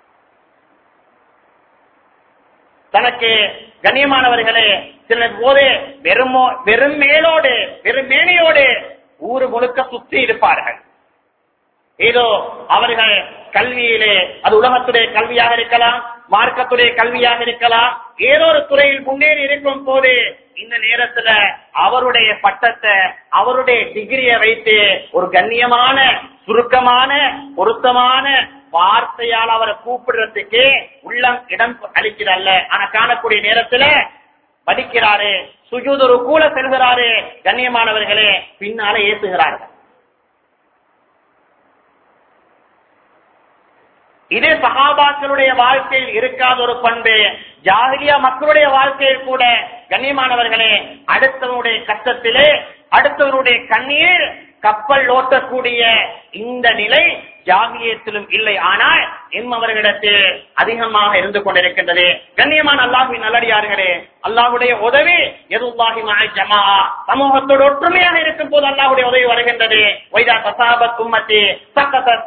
தனக்கு கண்ணியமானவர்களே சில போது வெறுமோ வெறும் மேலோடு வெறும் மேனையோடு ஊரு முழுக்க சுத்தி இருப்பார்கள் ஏதோ அவர்கள் கல்வியிலே அது உலகத்துடைய கல்வியாக இருக்கலாம் மார்க்கத்துடைய கல்வியாக இருக்கலாம் ஏதோ ஒரு துறையில் முன்னேறி இருக்கும் போது இந்த நேரத்துல அவருடைய பட்டத்தை அவருடைய டிகிரியை வைத்து ஒரு கண்ணியமான சுருக்கமான பொருத்தமான வார்த்தையால் அவரை கூப்பிடுறதுக்கு உள்ளம் இடம் அளிக்கிறல்ல ஆனா காணக்கூடிய நேரத்துல படிக்கிறாரு சுஜூதொரு கூட செல்கிறாரு கண்ணியமானவர்களே பின்னால ஏசுகிறார்கள் இது சகாபாக்களுடைய வாழ்க்கையில் இருக்காத ஒரு பண்பு ஜாகிலியா மக்களுடைய வாழ்க்கையில் கூட கண்ணியமானவர்களே அடுத்தவனுடைய கஷ்டத்திலே அடுத்தவனுடைய கண்ணீர் கப்பல் ஓட்டக்கூடிய இந்த நிலை ஜாகிலியத்திலும் இல்லை ஆனால் எம்மவர்களிடத்தில் அதிகமாக இருந்து கொண்டிருக்கின்றது கண்ணியமான அல்லாஹின் நல்லடியார்களே அல்லாஹுடைய உதவி எதுல்லாஹி ஜமா சமூகத்தோடு ஒற்றுமையாக இருக்கும் போது அல்லாஹுடைய உதவி வருகின்றது வைதா தசாபத் கும்மத்தி சக்கசத்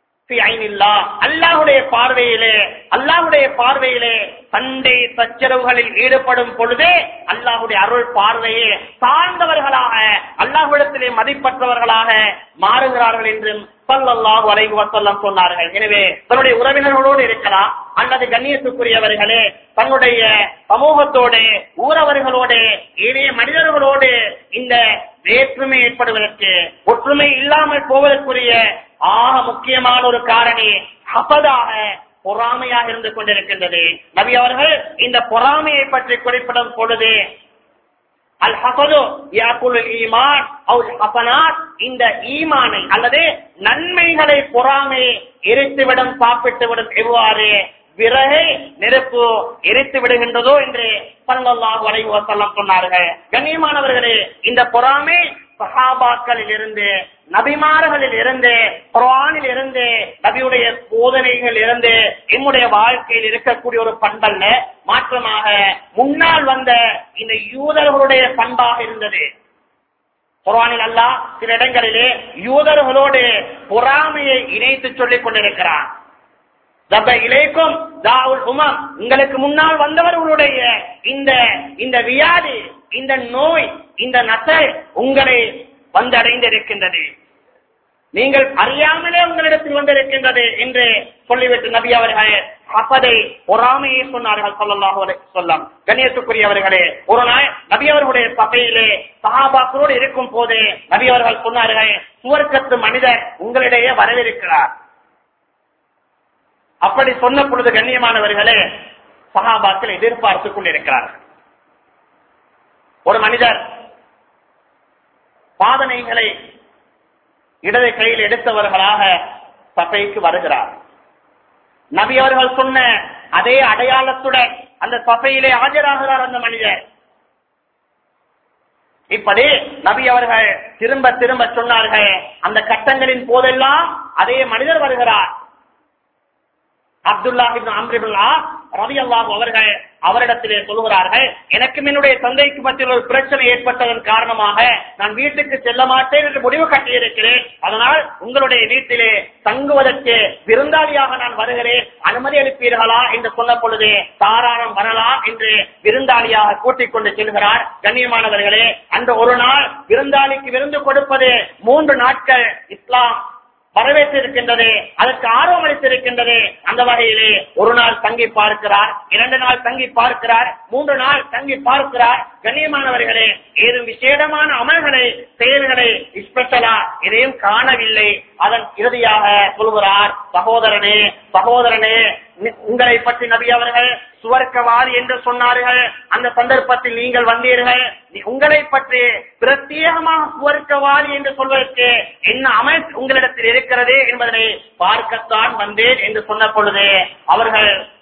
அல்லாஹுடைய பார்வையிலே அல்லாஹுடைய பார்வையிலே சண்டை சச்சரவுகளில் ஈடுபடும் பொழுது அல்லாஹுடைய அருள் பார்வையே சார்ந்தவர்களாக அல்லாஹுடத்திலே மதிப்பற்றவர்களாக மாறுகிறார்கள் என்றும் சல்லல்லாஹு அலைஹி வஸல்லம் சொன்னார்கள் எனவே தன்னுடைய உறவினர்களோடு இருக்கலாம் அல்லது கண்ணியத்துக்குரியவர்களே தன்னுடைய சமூகத்தோடு ஊரவர்களோடு ஏனைய மனிதர்களோடு இந்த வேற்றுமை ஏற்படுவதற்கு ஒற்றுமை இல்லாமல் போவதற்குரிய ஆக முக்கியமான ஒரு காரணி ஹசதாக பொறாமையாக இருந்து கொண்டிருக்கின்றது நபி அவர்கள் இந்த பொறாமையை பற்றி குறிப்பிடும் பொழுது அல் ஹசது யாக்குல் ஈமான் அவுல் ஹசனாத் இந்த ஈமானை அல்லது நன்மைகளை பொறாமை எரித்துவிடும் சாப்பிட்டுவிடும் எவ்வாறு விறகை நெருப்பு எரித்து விடுகின்றதோ என்று பல்லல்லாஹு அலைஹி வஸல்லம் சொன்னார்கள் கண்ணியமானவர்களே இந்த பொறாமை சஹாபாக்களில் இருந்து நபிமார்களில் இருந்து குரானில் இருந்து நபியுடைய போதனைகள் இருந்து என்னுடைய வாழ்க்கையில் இருக்கக்கூடிய ஒரு பண்பல்ல மாற்றமாக முன்னால் வந்த இந்த யூதர்களுடைய பண்பாக இருந்தது குரானில் அல்ல சில இடங்களிலே யூதர்களோடு பொறாமையை இணைத்து சொல்லிக் கொண்டிருக்கிறான் இலைக்கும் உமம் உங்களுக்கு முன்னால் வந்தவர்களுடைய இந்த இந்த வியாதி இந்த நோய் இந்த நசை உங்களை வந்தடைந்திருக்கின்றது நீங்கள் அறியாமலே உங்களிடத்தில் வந்திருக்கின்றது என்று சொல்லிவிட்டு நபி அவர்கள் ஹசதை பொறாமையை சொன்னார்கள் சொல்லலாக சொல்லம் கண்ணியத்துக்குரியவர்களே ஒரு நாள் நபி அவர்களுடைய சபையிலே சகாபாக்களோடு இருக்கும் போது நபி அவர்கள் சொன்னார்கள் சுவர்க்கத்து மனிதர் உங்களிடையே வரவிருக்கிறார் அப்படி சொன்ன பொழுது கண்ணியமானவர்களே சகாபாக்கள் எதிர்பார்த்துக் கொண்டிருக்கிறார்கள் ஒரு மனிதர் பாதனைகளை இடது கையில் எடுத்தவர்களாக சபைக்கு வருகிறார் நபி அவர்கள் சொன்ன அதே அடையாளத்துடன் அந்த சபையிலே ஆஜராகிறார் அந்த மனிதர் இப்படி நபி அவர்கள் திரும்ப திரும்ப சொன்னார்கள் அந்த கட்டங்களின் போதெல்லாம் அதே மனிதர் வருகிறார் அப்துல்லா அம்ரிபுல்லா ரவி அல்லாஹ் அவர்கள் அவரிடத்திலே சொல்கிறார்கள் எனக்கும் என்னுடைய தந்தைக்கு மத்தியில் ஒரு பிரச்சனை ஏற்பட்டதன் காரணமாக நான் வீட்டுக்கு செல்ல மாட்டேன் என்று முடிவு கட்டியிருக்கிறேன் அதனால் உங்களுடைய வீட்டிலே தங்குவதற்கு விருந்தாளியாக நான் வருகிறேன் அனுமதி அளிப்பீர்களா என்று சொன்ன பொழுது தாராளம் வரலாம் என்று விருந்தாளியாக கூட்டிக் கொண்டு செல்கிறார் கண்ணியமானவர்களே அந்த ஒரு நாள் விருந்தாளிக்கு விருந்து கொடுப்பது மூன்று நாட்கள் இஸ்லாம் வரவேற்றிருக்கின்றது அதற்கு ஆர்வம் அளித்திருக்கின்றது அந்த வகையிலே ஒரு நாள் தங்கி பார்க்கிறார் இரண்டு நாள் தங்கி பார்க்கிறார் மூன்று நாள் தங்கி பார்க்கிறார் கண்ணியமானவர்களே ஏதும் விசேடமான அமல்களை செயல்களை ஸ்பெஷலா எதையும் காணவில்லை அதன் இறுதியாக சொல்கிறார் சகோதரனே சகோதரனே உங்களை பற்றி நபி அவர்கள் சுவர்க்கவாதி என்று சொன்னார்கள் அந்த சந்தர்ப்பத்தில் நீங்கள் வந்தீர்கள் உங்களை பற்றி பிரத்யேகமாக சுவர்க்கவாதி என்று சொல்வதற்கு என்ன அமைப்பு உங்களிடத்தில் இருக்கிறது என்பதனை பார்க்கத்தான் வந்தேன் என்று சொன்ன பொழுது அவர்கள்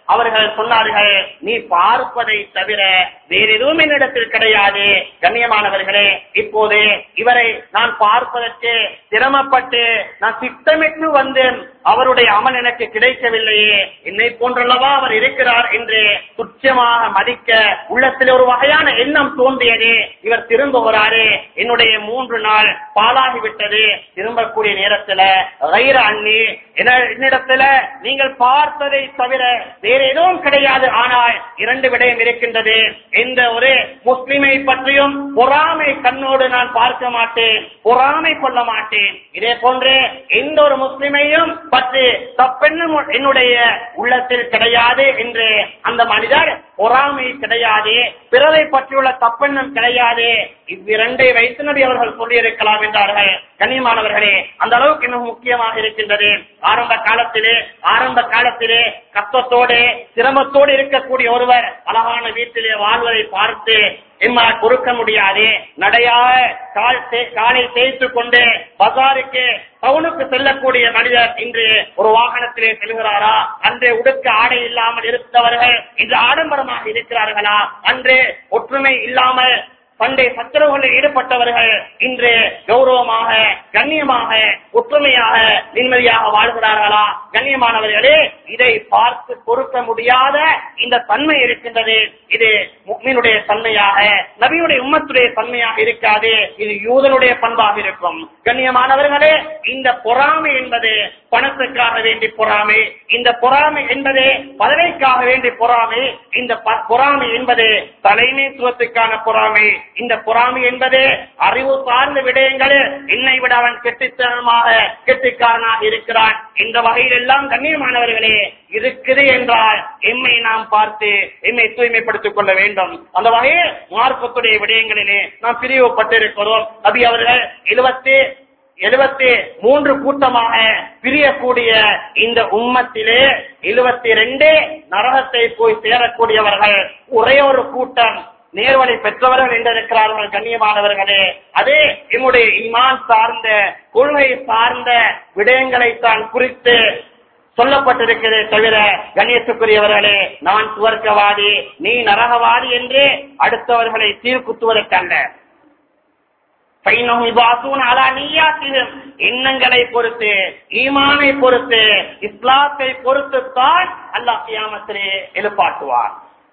அவர்கள் சொன்னார்கள் நீ பார்ப்பதை தவிர வேற எதுவும் என்னிடத்தில் கிடையாது கண்ணியமானவர்களே இப்போது இவரை நான் பார்ப்பதற்கு சிரமப்பட்டு நான் திட்டமிட்டு வந்தேன் அவருடைய அமல் எனக்கு கிடைக்கவில்லையே என்னை போன்றல்லவா அவர் இருக்கிறார் என்று துச்சமாக மதிக்க உள்ளத்தில் ஒரு வகையான எண்ணம் தோன்றியது இவர் திரும்புகிறாரு என்னுடைய மூன்று நாள் பாலாகிவிட்டது திரும்பக்கூடிய நேரத்துல வைர அண்ணி என்ன- என்னிடத்துல நீங்கள் பார்த்ததை தவிர வேற எதுவும் கிடையாது ஆனால் இரண்டு விடயம் இருக்கின்றது எந்த ஒரு முஸ்லிமை பற்றியும் பொறாமை கண்ணோடு நான் பார்க்க மாட்டேன் பொறாமை கொள்ள மாட்டேன் இதே போன்று எந்த ஒரு முஸ்லிமையும் பற்றி தப்பெண்ணும் என்னுடைய உள்ளத்தில் கிடையாது என்று அந்த மனிதர் பொறாமை கிடையாது பிறரை பற்றியுள்ள தப்பெண்ணம் கிடையாது இவ்விரண்டை வைத்து நபி அவர்கள் சொல்லியிருக்கலாம் என்றார்கள் கண்ணியமானவர்களே அந்த அளவுக்கு இன்னும் முக்கியமாக இருக்கின்றது ஆரம்ப காலத்திலே ஆரம்ப காலத்திலே கஷ்டத்தோடு சிரமத்தோடு இருக்கக்கூடிய ஒருவர் அழகான வீட்டிலே வாழ்வதை பார்த்து எம்மால் பொறுக்க முடியாது நடையாக கால் தே- காலை தேய்த்து கொண்டு பசாருக்கு டவுனுக்கு செல்லக்கூடிய மனிதர் இன்று ஒரு வாகனத்திலே செல்கிறாரா அன்று உடுக்க ஆடை இல்லாமல் இருந்தவர்கள் இன்று ஆடம்பரமாக இருக்கிறார்களா அன்று ஒற்றுமை இல்லாமல் பண்டை சச்சரவுகளில் ஈடுபட்டவர்கள் இன்று கௌரவமாக கண்ணியமாக ஒற்றுமையாக நிம்மதியாக வாழ்கிறார்களா கண்ணியமானவர்களே இதை பார்த்து பொறுக்க முடியாத இந்த தன்மை இருக்கின்றது இது முக்மீனுடைய தன்மையாக நபியுடைய உம்மத்துடைய தன்மையாக இருக்காது இது யூதனுடைய பண்பாக இருக்கும் கண்ணியமானவர்களே இந்த பொறாமை என்பது பணத்துக்காக வேண்டி பொறாமை இந்த பொறாமை என்பது பதவிக்காக வேண்டி பொறாமை இந்த ப- பொறாமை என்பது தலைமைத்துவத்துக்கான பொறாமை இந்த பொறாமை என்பது அறிவு சார்ந்த விடயங்களில் என்னை விட அவன் கெட்டித்தனமாக கெட்டிக்காரனாக இருக்கிறான் இந்த வகையில் எல்லாம் கண்ணியமானவர்களே இருக்குது என்றால் எம்மை நாம் பார்த்து எம்மை தூய்மைப்படுத்திக் கொள்ள வேண்டும் அந்த வகையில் மார்க்கத்துடைய விடயங்களிலே நாம் பிரிவுபட்டிருக்கிறோம் நபி அவர்கள் எழுபத்தி எழுபத்தி மூன்று கூட்டமாக பிரியக்கூடிய இந்த உம்மத்திலே எழுபத்தி ரெண்டு நரகத்தை போய் சேரக்கூடியவர்கள் ஒரே ஒரு கூட்டம் நேர்வழி பெற்றவர்கள் என்றிருக்கிறார்கள் கண்ணியமானவர்களே அதே என்னுடைய ஈமான் சார்ந்த கொள்கை சார்ந்த விடயங்களை தான் குறித்து சொல்லப்பட்டிருக்கிறதே தவிர கண்ணியத்துக்குரியவர்களே நான் சுவர்க்கவாதி நீ நரகவாதி என்று அடுத்தவர்களை சீர்குத்துவதற்கல்ல ஃபைனஹும் யுபாசூன அலா நிய்யாத்திஹிம். எண்ணங்களை பொறுத்து ஈமானை பொறுத்து இஸ்லாத்தை பொறுத்து தான் அல்லாஹ் கியாமத்திலே எழுப்பாட்டுவார்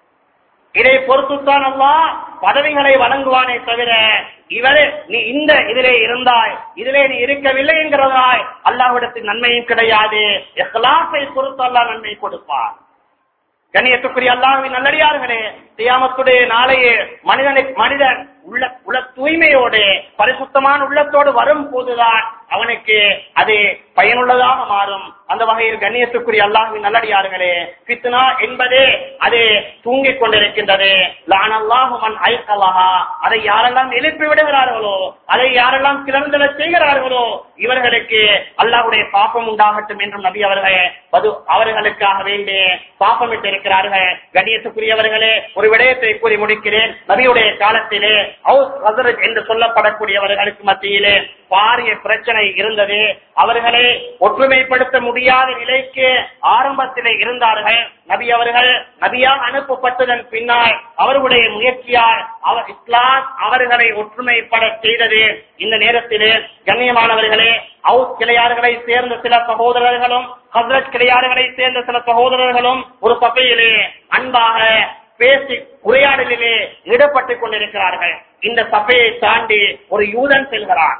இதை பொறுத்துத்தான் அல்லாஹ் பதவிகளை வழங்குவானே தவிர இவரே நீ இந்த இதிலே இருந்தாய் இதிலே நீ இருக்கவில்லை என்கிறதாய் அல்லாஹ்விடத்தில் நன்மையும் கிடையாது இஸ்லாத்தை பொறுத்து அல்லாஹ் நன்மை கொடுப்பார் கண்ணியத்துக்குரிய அல்லாஹ்வின் நல்லடியார்களே தியாமத்துடைய நாளையே மனிதனை மனிதன் உள்ள உள்ள தூய்மையோடு பரிசுத்தமான உள்ளத்தோடு வரும் போதுதான் அவனுக்கு அது பயனுள்ளதாக மாறும் அந்த வகையில் கண்ணியத்துக்குரிய அல்லாஹ்வின் நல்லடியார்களே பித்னா என்பது அது தூங்கிக் கொண்டிருக்கின்றது லானல்லாஹுமன் ஐக்கல்லாஹா அதை யாரெல்லாம் எழுப்பி விடுகிறார்களோ அதை யாரெல்லாம் கிளர்ந்தல செய்கிறார்களோ இவர்களுக்கு அல்லாஹ்வுடைய பாப்பம் உண்டாகட்டும் என்றும் நபி அவர்கள் பது அவர்களுக்காக வேண்டி பாப்பமிட்டு இருக்கிறார்கள் கண்ணியத்துக்குரியவர்களே ஒரு விடயத்தை கூறி முடிக்கிறேன் நபியுடைய காலத்திலே ஹவுஸ் ஹசரத் என்று சொல்லப்படக்கூடியவர்களுக்கு மத்தியிலே பாரிய பிரச்சனை இருந்தது அவர்களை ஒற்றுமைப்படுத்த முடியாத நிலைக்கு ஆரம்பத்திலே இருந்தார்கள் நபி அவர்கள் நபியாக அனுப்பப்பட்டதன் பின்னால் அவர்களுடைய முயற்சியால் அவர் இஸ்லாம் அவர்களை ஒற்றுமைப்பட செய்தது இந்த நேரத்திலே கண்ணியமானவர்களே அவுஸ் கிளையார்களை சேர்ந்த சில சகோதரர்களும் ஹசரத் கிளையார்களை சேர்ந்த சில சகோதரர்களும் ஒரு சபையிலே அன்பாக பேசி உரையாடலிலே ஈடுபட்டுக் கொண்டிருக்கிறார்கள் இந்த சபையை தாண்டி ஒரு யூதன் செல்கிறான்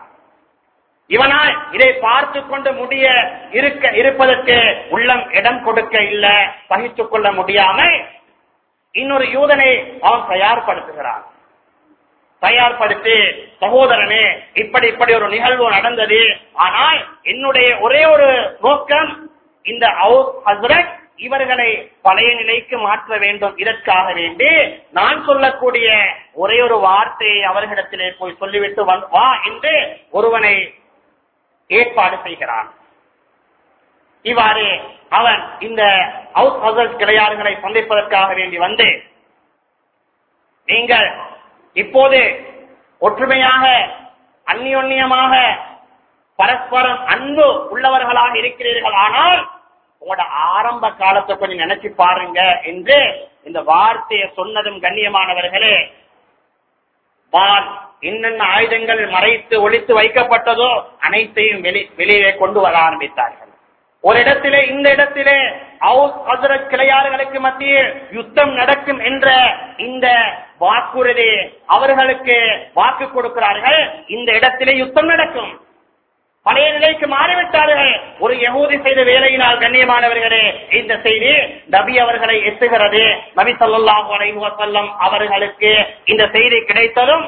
இவனால் இதை பார்த்து கொண்டு முடிய இருக்க இருப்பதற்கு உள்ளம் இடம் கொடுக்க இல்ல சகித்துக் கொள்ள முடியாமல் இன்னொரு யூதனை அவன் தயார்படுத்துகிறான் தயார்படுத்தி சகோதரனே இப்படி இப்படி ஒரு நிகழ்வு நடந்தது ஆனால் என்னுடைய ஒரே ஒரு நோக்கம் இந்த அவுஸ் ஹஸ்ரத் இவர்களை பழைய நிலைக்கு மாற்ற வேண்டும் இதற்காக வேண்டி நான் சொல்லக்கூடிய ஒரே ஒரு வார்த்தையை அவர்களிடத்திலே போய் சொல்லிவிட்டு வந்- வா என்று ஒருவனை ஏற்பாடு செய்கிறான் இவ்வாறு அவன் இந்த அவுஸ் ஹசரத் கிளையாறுகளை சந்திப்பதற்காக வேண்டி வந்து நீங்கள் இப்போது ஒற்றுமையாக அந்நியோன்யமாக பரஸ்பரம் அன்பு உள்ளவர்களாக இருக்கிறீர்கள் ஆனால் உங்களோட ஆரம்ப காலத்தை கொஞ்சம் நினைச்சு பாருங்க என்று இந்த வார்த்தையை சொன்னதும் கண்ணியமானவர்களே வால் என்னென்ன ஆயுதங்கள் மறைத்து ஒழித்து வைக்கப்பட்டதோ அனைத்தையும் வெளி வெளியே கொண்டு வர ஆரம்பித்தார்கள் ஒரு இடத்திலே இந்த இடத்திலே அவுஸ் ஹசரத் கிளையாறுகளுக்கு மத்தியில் யுத்தம் நடக்கும் என்ற இந்த வாக்குறுதி அவர்களுக்கு வாக்கு கொடுக்கிறார்கள் இந்த இடத்திலே யுத்தம் நடக்கும் பழைய நிலைக்கு மாறிவிட்டார்கள் ஒரு யகூதி செய்த வேலையினால் கண்ணியமானவர்களே இந்த செய்தி நபி அவர்களை எத்துகிறது நபி ஸல்லல்லாஹு அலைஹி வஸல்லம் அவர்களுக்கு இந்த செய்தி கிடைத்ததும்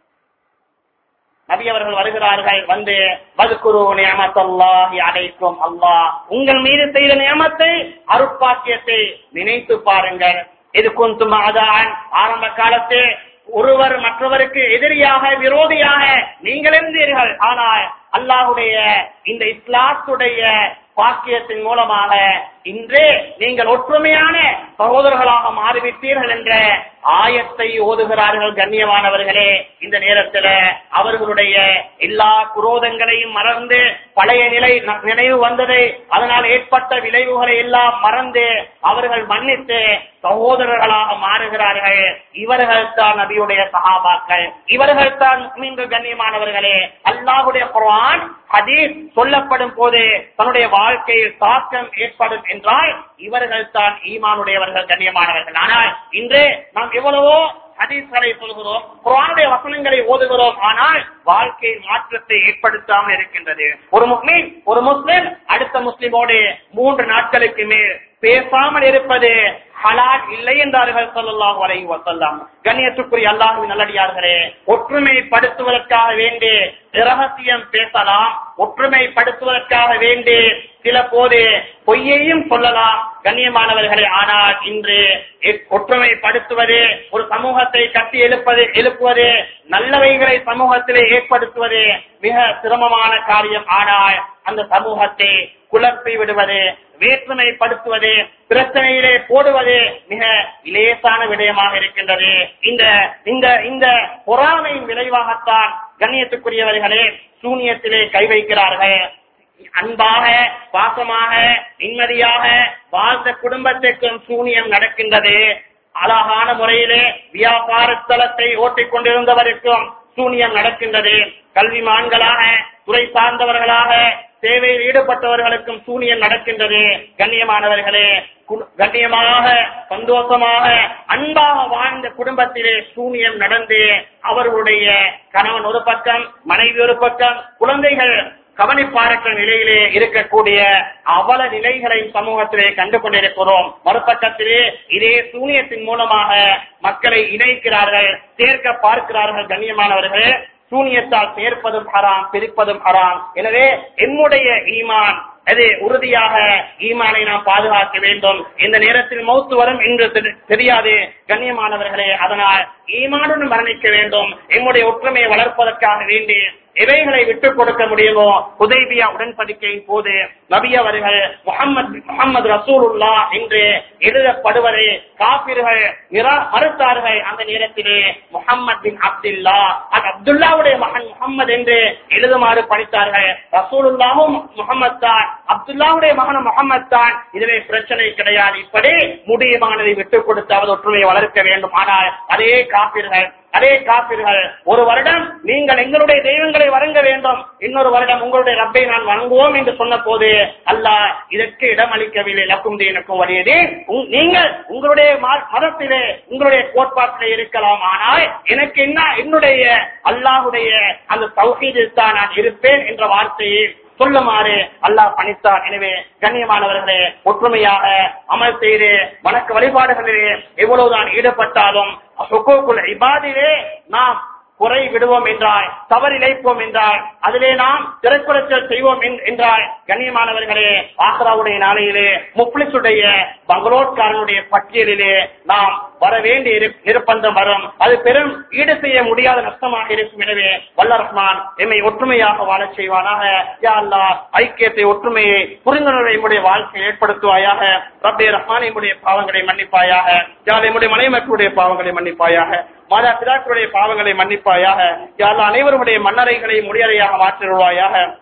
நபி அவர்கள் வருகிறார்கள் வந்து வதுக்குரு நியமத்தல்லாஹி அலைக்கும் அல்லாஹ் உங்கள் மீது செய்த நியமத்தை அருட்பாக்கியத்தை நினைத்து பாருங்கள் இது குந்தும் அதான் ஆரம்ப காலத்தில் ஒருவர் மற்றவருக்கு எதிரியாக விரோதியாக நீங்கள் இருந்தீர்கள் ஆனால் அல்லாஹுடைய இந்த இஸ்லாத்துடைய பாக்கியத்தின் மூலமாக இன்று நீங்கள் ஒற்றுமையான சகோதரர்களாக மாறிவிட்டீர்கள் என்ற ஆயத்தை ஓதுகிறார்கள் கண்ணியமானவர்களே இந்த நேரத்தில் அவர்களுடைய எல்லா குரோதங்களையும் மறந்து பழைய நிலை ந- நினைவு வந்ததை அதனால் ஏற்பட்ட விளைவுகளை எல்லாம் மறந்து அவர்கள் மன்னித்து சகோதரர்களாக மாறுகிறார்கள் இவர்கள் தான் நபியுடைய சகாபாக்கள் இவர்கள் தான் முஸ்லிம்கள் கண்ணியமானவர்களே அல்லாஹுடைய குர்ஆன் ஹதீஸ் சொல்லப்படும் போது தன்னுடைய வாழ்க்கையில் தாக்கம் ஏற்படும் என்றால் இவர்கள் தான் ஈமானுடையவர்கள் கண்ணியமானவர்கள் ஆனால் இன்று நாம் எவ்வளவோ ஹதீஸ்களை சொல்கிறோம் குர்ஆனுடைய வசனங்களை ஓதுகிறோம் ஆனால் வாழ்க்கை மாற்றத்தை ஏற்படுத்தாமல் இருக்கின்றது ஒரு முஸ்லிம் ஒரு முஸ்லிம் அடுத்த முஸ்லிமோடு மூன்று நாட்களுக்கு மேல் பேசாமல் இருப்பது ஹலால் இல்லை என்றார்கள் ஸல்லல்லாஹு அலைஹி வஸல்லம் கண்ணியத்துக்குரிய அல்லாஹ்வின் நல்லடியார்களே ஒற்றுமைப்படுத்துவதற்காக வேண்டி ரகசியம் பேசலாம் ஒற்றுமைப்படுத்துவதற்காக வேண்டி சில போது பொய்யையும் சொல்லலாம் கண்ணியமானவர்களே ஆனால் இன்று எ- ஒற்றுமைப்படுத்துவது ஒரு சமூகத்தை கட்டி எழுப்பது எழுப்புவது நல்லவைகளை சமூகத்திலே ஏற்படுத்துவது மிக சிரமமான காரியம் ஆனால் அந்த சமூகத்தை குழப்பி விடுவது வேற்றுமைப்படுத்துவது பிரச்சனையிலே போடுவது மிக இலேசான விடயமாக இருக்கின்றது இந்த இந்த இந்த பொறாமையின் விளைவாகத்தான் கண்ணியத்துக்குரியவர்களே சூனியத்திலே கை வைக்கிறார்கள் அன்பாக பாசமாக நிம்மதியாக வாழ்ந்த குடும்பத்திற்கும் சூனியம் நடக்கின்றது அழகான முறையிலே வியாபார ஸ்தலத்தை ஓட்டிக் கொண்டிருந்தவருக்கும் சூனியம் நடக்கின்றது கல்விமான்களாக துறை சார்ந்தவர்களாக சேவையில் ஈடுபட்டவர்களுக்கும் சூனியம் நடக்கின்றது கண்ணியமானவர்களே கு- கண்ணியமாக சந்தோஷமாக அன்பாக வாழ்ந்த குடும்பத்திலே சூனியம் நடந்து அவர்களுடைய கணவன் ஒரு பக்கம் மனைவி ஒரு பக்கம் குழந்தைகள் கவனிப்பாரற்ற நிலையிலே இருக்கக்கூடிய அவல நிலைகளை சமூகத்திலே கண்டு கொண்டிருக்கிறோம் மறுபக்கத்திலே இதே சூனியத்தின் மூலமாக மக்களை இணைக்கிறார்கள் சேர்க்க பார்க்கிறார்கள் கண்ணியமானவர்களே சூனியத்தால் சேர்ப்பதும் ஹராம் பிரிப்பதும் ஹராம் எனவே என்னுடைய ஈமான் அது உறுதியாக ஈமானை நாம் பாதுகாக்க வேண்டும் இந்த நேரத்தில் மௌத்து வரும் என்று தெரி- தெரியாது கண்ணியமானவர்களே அதனால் ஈமானுடன் மரணிக்க வேண்டும் எம்முடைய ஒற்றுமையை வளர்ப்பதற்காக வேண்டி எவைகளை விட்டுக் கொடுக்க முடியுமோ உதய்பியா உடன்படிக்கையின் போது நபி அவர்கள் முகமது முகமது ரசூலுல்லா என்று எழுதப்படுவதை காப்பீர்கள் மறுத்தார்கள் அந்த நேரத்திலே முகமது பின் அப்துல்லா அது அப்துல்லாவுடைய மகன் முகமது என்று எழுதுமாறு படித்தார்கள் ரசூலுல்லாவும் முகமது தான் அப்துல்லாவுடைய மகன் முகமது தான் இதிலே பிரச்சனை கிடையாது இப்படி முடியுமானதை விட்டுக் கொடுத்தாவது ஒற்றுமையை வளர்க்க வேண்டும் ஆனால் அதே காப்பீர்கள் அதே காப்பீர்கள் ஒரு வருடம் நீங்கள் எங்களுடைய தெய்வங்களை வணங்க வேண்டும் இன்னொரு வருடம் உங்களுடைய ரப்பை நான் வணங்குவோம் என்று சொன்ன போது அல்லாஹ் இதற்கு இடம் அளிக்கவில்லை லக்கும் தீனுக்கும் வழியது நீங்கள் உங்களுடைய மா- மதத்திலே உங்களுடைய கோட்பாட்டிலே இருக்கலாம் ஆனால் எனக்கு என்ன என்னுடைய அல்லாஹுடைய அந்த தௌஹீதில் தான் நான் இருப்பேன் என்ற வார்த்தையை சொல்லுமாறு அல்லாஹ் பணித்தார் எனவே கண்ணியமானவர்களே ஒற்றுமையாக அமல் செய்து வணக்க வழிபாடுகளிலே எவ்வளவுதான் ஈடுபட்டாலும் ஹுக்கூக்குல் இபாதிலே நாம் குறை விடுவோம் என்றால் தவறிழைப்போம் என்றால் அதிலே நாம் திரைக்குறைச்சல் செய்வோம் என்- என்றால் கண்ணியமானவர்களே ஆக்ராவுடைய நாளையிலே முப்ளிசுடைய பங்களோட்காரனுடைய பட்டியலிலே நாம் வர வேண்டிய இரு- நிர்பந்தம் வரும் அது பெரும் ஈடு செய்ய முடியாத நஷ்டமாக இருக்கும் எனவே வல்ல ரஹ்மான் எம்மை ஒற்றுமையாக வாழச் செய்வானாக யா அல்லாஹ் ஐக்கியத்தை ஒற்றுமையை புரிந்துணர்வை நம்முடைய வாழ்க்கையை ஏற்படுத்துவாயாக ரப்பே ரஹ்மான் நம்முடைய பாவங்களை மன்னிப்பாயாக யாழ் நம்முடைய மனை மக்களுடைய பாவங்களை மன்னிப்பாயாக மாதா பிதாக்களுடைய பாவங்களை மன்னிப்பாயாக யாழ் அனைவருடைய மன்னரைகளை முடியறையாக மாற்றிடுவாயாக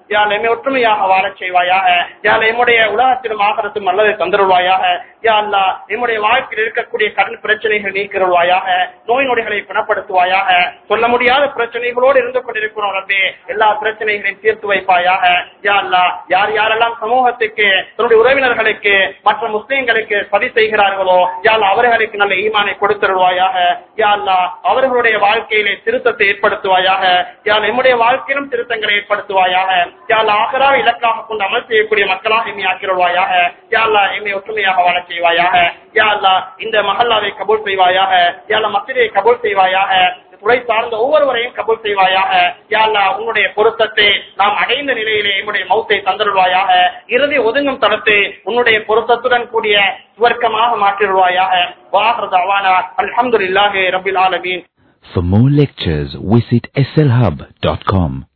யாழ் எம்மை ஒற்றுமையாக வாழச் செய்வாயாக யாழ் எம்முடைய உலகத்திலும் ஆகரத்தும் நல்லதை தந்துருவாயாக யா அல்லா எம்முடைய வாழ்க்கையில் இருக்கக்கூடிய கடன் பிரச்சனைகள் நீக்கிருவாயாக நோய் நொடிகளை குணப்படுத்துவாயாக சொல்ல முடியாத பிரச்சனைகளோடு இருந்து கொண்டிருக்கிறோம் ரப்பே எல்லா பிரச்சனைகளையும் தீர்த்து வைப்பாயாக யா அல்லா யார் யாரெல்லாம் சமூகத்துக்கு தன்னுடைய உறவினர்களுக்கு மற்ற முஸ்லிம்களுக்கு சதி செய்கிறார்களோ யாழ் அவர்களுக்கு நல்ல ஈமானை கொடுத்துருவாயாக யா அல்லா அவர்களுடைய வாழ்க்கையிலே திருத்தத்தை ஏற்படுத்துவாயாக யாழ் நம்முடைய வாழ்க்கையிலும் திருத்தங்களை ஏற்படுத்துவாயாக யாழ் ஆகரா இலக்காக கொண்டு அமல் செய்யக்கூடிய மக்களாக எம்மை ஆக்கிடுவாயாக யா அல்லா எம்மை ஒற்றுமையாக வாழ செய்வாயாக யா அல்லா இந்த மஹல்லாவை கபூல் செய்வாயாக யா அல்லா மசிதை கபூல் செய்வாயாக துறை சார்ந்த ஒவ்வொருவரையும் கபூல் செய்வாயாக யா அல்லா உன்னுடைய பொருத்தத்தை நாம் அடைந்த நிலையிலே என்னுடைய மௌத்தை தந்தருவாயாக இறுதி ஒதுங்கும் தளத்தை உன்னுடைய பொருத்தத்துடன் கூடிய சுவர்க்கமாக மாற்றிடுவாயாக வாஹர் அவானா அல்ஹம்துலில்லாஹி ரபில் ஆலமீன் For more lectures, visit slhub.com.